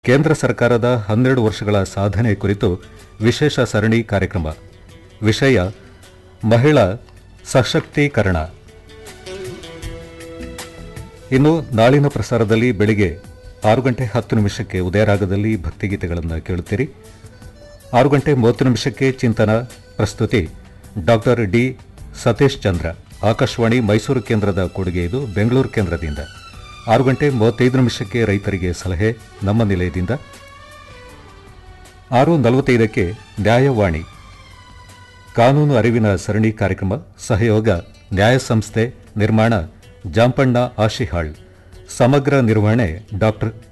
ಕೇಂದ್ರ ಸರ್ಕಾರದ ಹನ್ನೆರಡು ವರ್ಷಗಳ ಸಾಧನೆ ಕುರಿತು ವಿಶೇಷ ಸರಣಿ ಕಾರ್ಯಕ್ರಮ ವಿಷಯ ಮಹಿಳಾ ಸಶಕ್ತೀಕರಣ ಇನ್ನು ನಾಳಿನ ಪ್ರಸಾರದಲ್ಲಿ ಬೆಳಿಗ್ಗೆ ಆರು ಗಂಟೆ ಹತ್ತು ನಿಮಿಷಕ್ಕೆ ಉದಯರಾಗದಲ್ಲಿ ಭಕ್ತಿಗೀತೆಗಳನ್ನು ಕೇಳುತ್ತೀರಿ ಆರು ಗಂಟೆ ಮೂವತ್ತು ನಿಮಿಷಕ್ಕೆ ಚಿಂತನ ಪ್ರಸ್ತುತಿ ಡಾಕ್ಟರ್ ಡಿ ಸತೀಶ್ ಚಂದ್ರ ಆಕಾಶವಾಣಿ ಮೈಸೂರು ಕೇಂದ್ರದ ಕೊಡುಗೆ ಇದು ಬೆಂಗಳೂರು ಕೇಂದ್ರದಿಂದ ಆರು ಗಂಟೆ ಮೂವತ್ತೈದು ನಿಮಿಷಕ್ಕೆ ರೈತರಿಗೆ ಸಲಹೆ ನಮ್ಮ ನಿಲಯದಿಂದ ಆರು ನಲವತ್ತೈದಕ್ಕೆ ನ್ಯಾಯವಾಣಿ ಕಾನೂನು ಅರಿವಿನ ಸರಣಿ ಕಾರ್ಯಕ್ರಮ ಸಹಯೋಗ ನ್ಯಾಯ ಸಂಸ್ಥೆ ನಿರ್ಮಾಣ ಜಾಂಪಣ್ಣ ಆಶಿಹಾಳ್ ಸಮಗ್ರ ನಿರ್ವಹಣೆ ಡಾಕ್ಟರ್